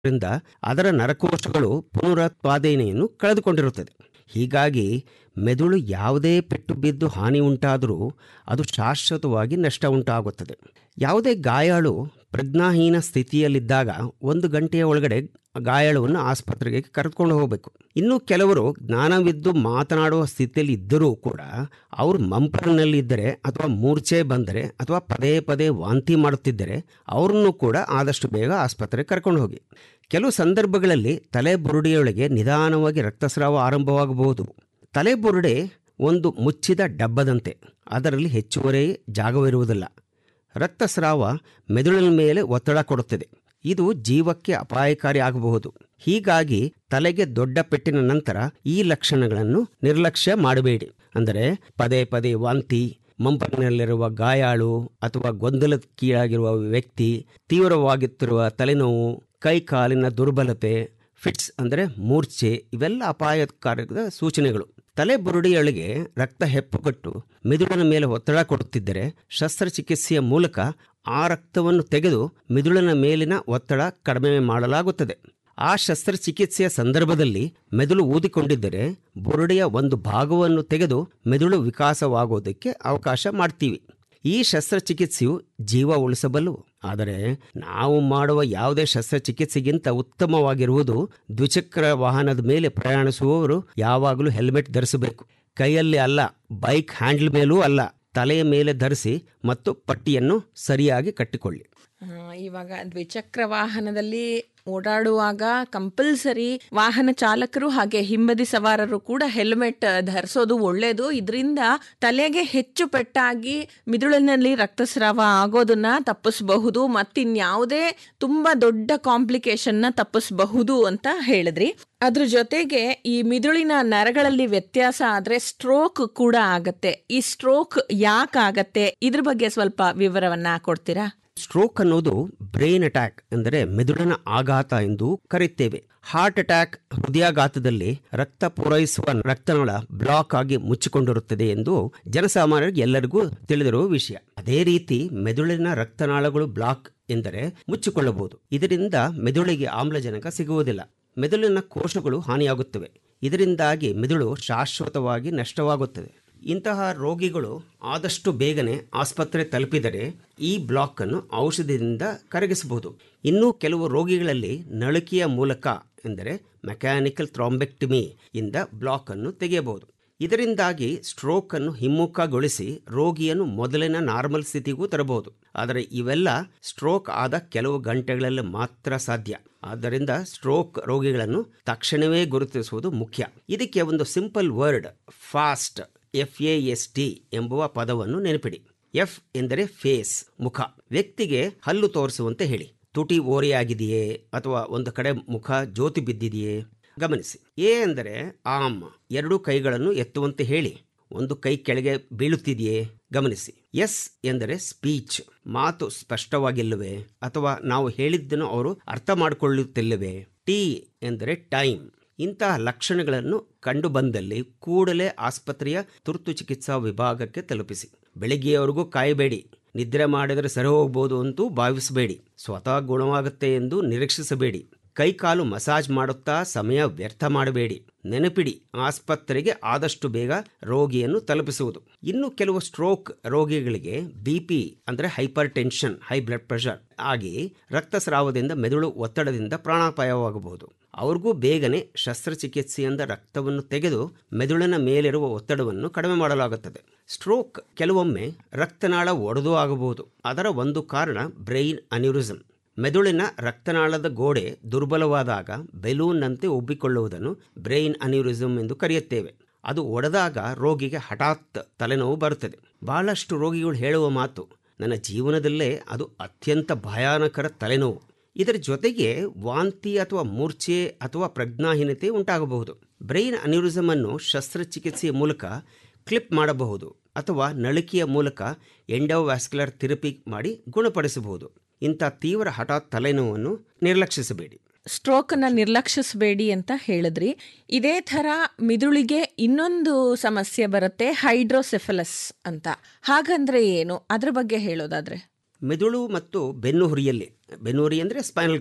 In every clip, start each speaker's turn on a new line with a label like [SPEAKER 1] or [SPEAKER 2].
[SPEAKER 1] ರಿಂದ ಅದರ ನರಕೋಶಗಳು ಪುನರುತ್ಪಾದನೆಯನ್ನು ಕಳೆದುಕೊಂಡಿರುತ್ತದೆ ಹೀಗಾಗಿ ಮೆದುಳು ಯಾವುದೇ ಪೆಟ್ಟು ಬಿದ್ದು ಹಾನಿ ಉಂಟಾದರೂ ಅದು ಶಾಶ್ವತವಾಗಿ ನಷ್ಟ ಉಂಟಾಗುತ್ತದೆ ಯಾವುದೇ ಗಾಯಾಳು ಪ್ರಜ್ಞಾಹೀನ ಸ್ಥಿತಿಯಲ್ಲಿದ್ದಾಗ ಒಂದು ಗಂಟೆಯ ಒಳಗಡೆ ಗಾಯಾಳುವನ್ನು ಆಸ್ಪತ್ರೆಗೆ ಕರೆದುಕೊಂಡು ಹೋಗಬೇಕು ಇನ್ನು ಕೆಲವರು ಜ್ಞಾನವಿದ್ದು ಮಾತನಾಡುವ ಸ್ಥಿತಿಯಲ್ಲಿ ಇದ್ದರೂ ಕೂಡ ಅವರು ಮಂಪರಿನಲ್ಲಿದ್ದರೆ ಅಥವಾ ಮೂರ್ಛೆ ಬಂದರೆ ಅಥವಾ ಪದೇ ಪದೇ ವಾಂತಿ ಮಾಡುತ್ತಿದ್ದರೆ ಅವರನ್ನು ಕೂಡ ಆದಷ್ಟು ಬೇಗ ಆಸ್ಪತ್ರೆಗೆ ಕರ್ಕೊಂಡು ಹೋಗಿ ಕೆಲವು ಸಂದರ್ಭಗಳಲ್ಲಿ ತಲೆ ಬುರುಡೆಯೊಳಗೆ ನಿಧಾನವಾಗಿ ರಕ್ತಸ್ರಾವ ಆರಂಭವಾಗಬಹುದು ತಲೆ ಬುರುಡೆ ಒಂದು ಮುಚ್ಚಿದ ಡಬ್ಬದಂತೆ ಅದರಲ್ಲಿ ಹೆಚ್ಚುವರಿ ಜಾಗವಿರುವುದಿಲ್ಲ ರಕ್ತಸ್ರಾವ ಮೆದುಳಿನ ಮೇಲೆ ಒತ್ತಡ ಕೊಡುತ್ತದೆ ಇದು ಜೀವಕ್ಕೆ ಅಪಾಯಕಾರಿ ಆಗಬಹುದು ಹೀಗಾಗಿ ತಲೆಗೆ ದೊಡ್ಡ ಪೆಟ್ಟಿನ ನಂತರ ಈ ಲಕ್ಷಣಗಳನ್ನು ನಿರ್ಲಕ್ಷ್ಯ ಮಾಡಬೇಡಿ ಅಂದರೆ ಪದೇ ಪದೇ ವಾಂತಿ ಮಂಪರಿನಲ್ಲಿರುವ ಗಾಯಾಳು ಅಥವಾ ಗೊಂದಲದ ಕೀಳಾಗಿರುವ ವ್ಯಕ್ತಿ ತೀವ್ರವಾಗುತ್ತಿರುವ ತಲೆನೋವು ಕೈ ಕಾಲಿನ ದುರ್ಬಲತೆ ಫಿಟ್ಸ್ ಅಂದರೆ ಮೂರ್ಛೆ ಇವೆಲ್ಲ ಅಪಾಯಕಾರದ ಸೂಚನೆಗಳು ತಲೆ ಬುರುಡೆಯೊಳಗೆ ರಕ್ತ ಹೆಪ್ಪುಗಟ್ಟು ಮೆದುಳಿನ ಮೇಲೆ ಒತ್ತಡ ಕೊಡುತ್ತಿದ್ದರೆ ಶಸ್ತ್ರಚಿಕಿತ್ಸೆಯ ಮೂಲಕ ಆ ರಕ್ತವನ್ನು ತೆಗೆದು ಮೆದುಳಿನ ಮೇಲಿನ ಒತ್ತಡ ಕಡಿಮೆ ಮಾಡಲಾಗುತ್ತದೆ ಆ ಶಸ್ತ್ರಚಿಕಿತ್ಸೆಯ ಸಂದರ್ಭದಲ್ಲಿ ಮೆದುಳು ಊದಿಕೊಂಡಿದ್ದರೆ ಬುರುಡೆಯ ಒಂದು ಭಾಗವನ್ನು ತೆಗೆದು ಮೆದುಳು ವಿಕಾಸವಾಗೋದಕ್ಕೆ ಅವಕಾಶ ಮಾಡ್ತೀವಿ ಈ ಶಸ್ತ್ರಚಿಕಿತ್ಸೆಯು ಜೀವ ಉಳಿಸಬಲ್ಲವು ಆದರೆ ನಾವು ಮಾಡುವ ಯಾವುದೇ ಶಸ್ತ್ರಚಿಕಿತ್ಸೆಗಿಂತ ಉತ್ತಮವಾಗಿರುವುದು ದ್ವಿಚಕ್ರ ವಾಹನದ ಮೇಲೆ ಪ್ರಯಾಣಿಸುವವರು ಯಾವಾಗಲೂ ಹೆಲ್ಮೆಟ್ ಧರಿಸಬೇಕು ಕೈಯಲ್ಲಿ ಅಲ್ಲ ಬೈಕ್ ಹ್ಯಾಂಡಲ್ ಮೇಲೂ ಅಲ್ಲ ತಲೆಯ ಮೇಲೆ ಧರಿಸಿ ಮತ್ತು ಪಟ್ಟಿಯನ್ನು ಸರಿಯಾಗಿ ಕಟ್ಟಿಕೊಳ್ಳಿ
[SPEAKER 2] ಆ, ಇವಾಗ ದ್ವಿಚಕ್ರ ವಾಹನದಲ್ಲಿ ಓಡಾಡುವಾಗ ಕಂಪಲ್ಸರಿ ವಾಹನ ಚಾಲಕರು ಹಾಗೆ ಹಿಂಬದಿ ಸವಾರರು ಕೂಡ ಹೆಲ್ಮೆಟ್ ಧರಿಸೋದು ಒಳ್ಳೆಯದು ಇದರಿಂದ ತಲೆಗೆ ಹೆಚ್ಚು ಪೆಟ್ಟಾಗಿ ಮಿದುಳಿನಲ್ಲಿ ರಕ್ತಸ್ರಾವ ಆಗೋದನ್ನ ತಪ್ಪಿಸಬಹುದು ಮತ್ತಿನ್ಯಾವುದೇ ತುಂಬಾ ದೊಡ್ಡ ಕಾಂಪ್ಲಿಕೇಶನ್ನ ತಪ್ಪಿಸಬಹುದು ಅಂತ ಹೇಳಿದ್ರಿ ಅದ್ರ ಜೊತೆಗೆ ಈ ಮಿದುಳಿನ ನರಗಳಲ್ಲಿ ವ್ಯತ್ಯಾಸ ಆದ್ರೆ ಸ್ಟ್ರೋಕ್ ಕೂಡ ಆಗತ್ತೆ ಈ ಸ್ಟ್ರೋಕ್ ಯಾಕಾಗತ್ತೆ ಇದ್ರ ಬಗ್ಗೆ ಸ್ವಲ್ಪ ವಿವರವನ್ನ ಕೊಡ್ತೀರಾ
[SPEAKER 1] ಸ್ಟ್ರೋಕ್ ಅನ್ನೋದು ಬ್ರೈನ್ ಅಟ್ಯಾಕ್ ಅಂದರೆ ಮೆದುಳಿನ ಆಘಾತ ಎಂದು ಕರೆಯುತ್ತೇವೆ ಹಾರ್ಟ್ ಅಟ್ಯಾಕ್ ಹೃದಯಾಘಾತದಲ್ಲಿ ರಕ್ತ ಪೂರೈಸುವ ರಕ್ತನಾಳ ಬ್ಲಾಕ್ ಆಗಿ ಮುಚ್ಚಿಕೊಂಡಿರುತ್ತದೆ ಎಂದು ಜನಸಾಮಾನ್ಯರಿಗೆ ಎಲ್ಲರಿಗೂ ತಿಳಿದಿರುವ ವಿಷಯ ಅದೇ ರೀತಿ ಮೆದುಳಿನ ರಕ್ತನಾಳಗಳು ಬ್ಲಾಕ್ ಎಂದರೆ ಮುಚ್ಚಿಕೊಳ್ಳಬಹುದು ಇದರಿಂದ ಮೆದುಳಿಗೆ ಆಮ್ಲಜನಕ ಸಿಗುವುದಿಲ್ಲ ಮೆದುಳಿನ ಕೋಶಗಳು ಹಾನಿಯಾಗುತ್ತವೆ ಇದರಿಂದಾಗಿ ಮೆದುಳು ಶಾಶ್ವತವಾಗಿ ನಷ್ಟವಾಗುತ್ತದೆ ಇಂತಹ ರೋಗಿಗಳು ಆದಷ್ಟು ಬೇಗನೆ ಆಸ್ಪತ್ರೆ ತಲುಪಿದರೆ ಈ ಬ್ಲಾಕ್ ಅನ್ನು ಔಷಧಿಯಿಂದ ಕರಗಿಸಬಹುದು ಇನ್ನು ಕೆಲವು ರೋಗಿಗಳಲ್ಲಿ ನಳಿಕೆಯ ಮೂಲಕ ಎಂದರೆ ಮೆಕ್ಯಾನಿಕಲ್ ಥ್ರಾಂಬೆಕ್ಟಮಿ ಇಂದ ಬ್ಲಾಕ್ ಅನ್ನು ತೆಗೆಯಬಹುದು ಇದರಿಂದಾಗಿ ಸ್ಟ್ರೋಕ್ ಅನ್ನು ಹಿಮ್ಮುಖಗೊಳಿಸಿ ರೋಗಿಯನ್ನು ಮೊದಲಿನ ನಾರ್ಮಲ್ ಸ್ಥಿತಿಗೂ ತರಬಹುದು ಆದರೆ ಇವೆಲ್ಲ ಸ್ಟ್ರೋಕ್ ಆದ ಕೆಲವು ಗಂಟೆಗಳಲ್ಲಿ ಮಾತ್ರ ಸಾಧ್ಯ ಆದ್ದರಿಂದ ಸ್ಟ್ರೋಕ್ ರೋಗಿಗಳನ್ನು ತಕ್ಷಣವೇ ಗುರುತಿಸುವುದು ಮುಖ್ಯ ಇದಕ್ಕೆ ಒಂದು simple word fast F A S T ಎಂಬುವ ಪದವನ್ನು ನೆನಪಿಡಿ ಎಫ್ ಎಂದರೆ ಫೇಸ್ ಮುಖ ವ್ಯಕ್ತಿಗೆ ಹಲ್ಲು ತೋರಿಸುವಂತೆ ಹೇಳಿ ತುಟಿ ಓರೆಯಾಗಿದೆಯೇ ಅಥವಾ ಒಂದು ಕಡೆ ಮುಖ ಜ್ಯೋತಿ ಬಿದ್ದಿದೆಯೇ ಗಮನಿಸಿ ಎ ಎಂದರೆ ಆಮ್ ಎರಡು ಕೈಗಳನ್ನು ಎತ್ತುವಂತೆ ಹೇಳಿ ಒಂದು ಕೈ ಕೆಳಗೆ ಬೀಳುತ್ತಿದೆಯೇ ಗಮನಿಸಿ ಎಸ್ ಎಂದರೆ ಸ್ಪೀಚ್ ಮಾತು ಸ್ಪಷ್ಟವಾಗಿಲ್ಲವೇ ಅಥವಾ ನಾವು ಹೇಳಿದ್ದನ್ನು ಅವರು ಅರ್ಥ ಮಾಡಿಕೊಳ್ಳುತ್ತಿಲ್ಲವೇ ಟಿ ಎಂದರೆ ಟೈಮ್ ಇಂತಹ ಲಕ್ಷಣಗಳನ್ನು ಕಂಡು ಬಂದಲ್ಲಿ ಕೂಡಲೇ ಆಸ್ಪತ್ರೆಯ ತುರ್ತು ಚಿಕಿತ್ಸಾ ವಿಭಾಗಕ್ಕೆ ತಲುಪಿಸಿ ಬೆಳಿಗ್ಗೆಯವರೆಗೂ ಕಾಯಬೇಡಿ ನಿದ್ರೆ ಮಾಡಿದರೆ ಸರಿ ಹೋಗ್ಬೋದು ಅಂತೂ ಭಾವಿಸಬೇಡಿ ಸ್ವತಃ ಗುಣವಾಗುತ್ತೆ ಎಂದು ನಿರೀಕ್ಷಿಸಬೇಡಿ ಕೈಕಾಲು ಮಸಾಜ್ ಮಾಡುತ್ತಾ ಸಮಯ ವ್ಯರ್ಥ ಮಾಡಬೇಡಿ ನೆನಪಿಡಿ ಆಸ್ಪತ್ರೆಗೆ ಆದಷ್ಟು ಬೇಗ ರೋಗಿಯನ್ನು ತಲುಪಿಸುವುದು ಇನ್ನು ಕೆಲವು ಸ್ಟ್ರೋಕ್ ರೋಗಿಗಳಿಗೆ ಬಿ ಪಿ ಅಂದರೆ hypertension high blood pressure ಆಗಿ ರಕ್ತಸ್ರಾವದಿಂದ ಮೆದುಳು ಒತ್ತಡದಿಂದ ಪ್ರಾಣಾಪಾಯವಾಗಬಹುದು ಅವ್ರಿಗೂ ಬೇಗನೆ ಶಸ್ತ್ರಚಿಕಿತ್ಸೆಯಿಂದ ರಕ್ತವನ್ನು ತೆಗೆದು ಮೆದುಳಿನ ಮೇಲಿರುವ ಒತ್ತಡವನ್ನು ಕಡಿಮೆ ಮಾಡಲಾಗುತ್ತದೆ ಸ್ಟ್ರೋಕ್ ಕೆಲವೊಮ್ಮೆ ರಕ್ತನಾಳ ಒಡೆದು ಆಗಬಹುದು ಅದರ ಒಂದು ಕಾರಣ ಬ್ರೈನ್ ಅನ್ಯೂರಿಸಮ್ ಮೆದುಳಿನ ರಕ್ತನಾಳದ ಗೋಡೆ ದುರ್ಬಲವಾದಾಗ ಬೆಲೂನ್ನಂತೆ ಉಬ್ಬಿಕೊಳ್ಳುವುದನ್ನು ಬ್ರೈನ್ ಅನ್ಯೂರಿಸಮ್ ಎಂದು ಕರೆಯುತ್ತೇವೆ ಅದು ಒಡೆದಾಗ ರೋಗಿಗೆ ಹಠಾತ್ ತಲೆನೋವು ಬರುತ್ತದೆ ಬಹಳಷ್ಟು ರೋಗಿಗಳು ಹೇಳುವ ಮಾತು ನನ್ನ ಜೀವನದಲ್ಲೇ ಅದು ಅತ್ಯಂತ ಭಯಾನಕರ ತಲೆನೋವು ಇದರ ಜೊತೆಗೆ ವಾಂತಿ ಅಥವಾ ಮೂರ್ಛೆ ಅಥವಾ ಪ್ರಜ್ಞಾಹೀನತೆ ಉಂಟಾಗಬಹುದು ಬ್ರೈನ್ ಅನ್ಯೂರಿಸಮ್ ಅನ್ನು ಶಸ್ತ್ರಚಿಕಿತ್ಸೆಯ ಮೂಲಕ ಕ್ಲಿಪ್ ಮಾಡಬಹುದು ಅಥವಾ ನಳಿಕೆಯ ಮೂಲಕ ಎಂಡೋವ್ಯಾಸ್ಕ್ಯುಲರ್ ಥೆರಪಿ ಮಾಡಿ ಗುಣಪಡಿಸಬಹುದು ಇಂಥ ತೀವ್ರ ಹಠಾತ್ ತಲೆನೋವನ್ನು ನಿರ್ಲಕ್ಷಿಸಬೇಡಿ
[SPEAKER 2] ಸ್ಟ್ರೋಕ್ ಅನ್ನ ನಿರ್ಲಕ್ಷಿಸಬೇಡಿ ಅಂತ ಹೇಳಿದ್ರಿ ಇದೇ ತರ ಮಿದುಳಿಗೆ ಇನ್ನೊಂದು ಸಮಸ್ಯೆ ಬರುತ್ತೆ ಹೈಡ್ರೋಸೆಫಲಸ್ ಅಂತ ಹಾಗಂದ್ರೆ ಏನು ಅದ್ರ ಬಗ್ಗೆ ಹೇಳೋದಾದ್ರೆ
[SPEAKER 1] ಮೆದುಳು ಮತ್ತು ಬೆನ್ನುಹುರಿಯಲ್ಲಿ ಬೆನ್ನುಹುರಿ ಅಂದರೆ ಸ್ಪೈನಲ್ ಕಾರ್ಡ್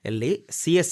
[SPEAKER 1] ಅಲ್ಲಿ ಸಿ ಎಸ್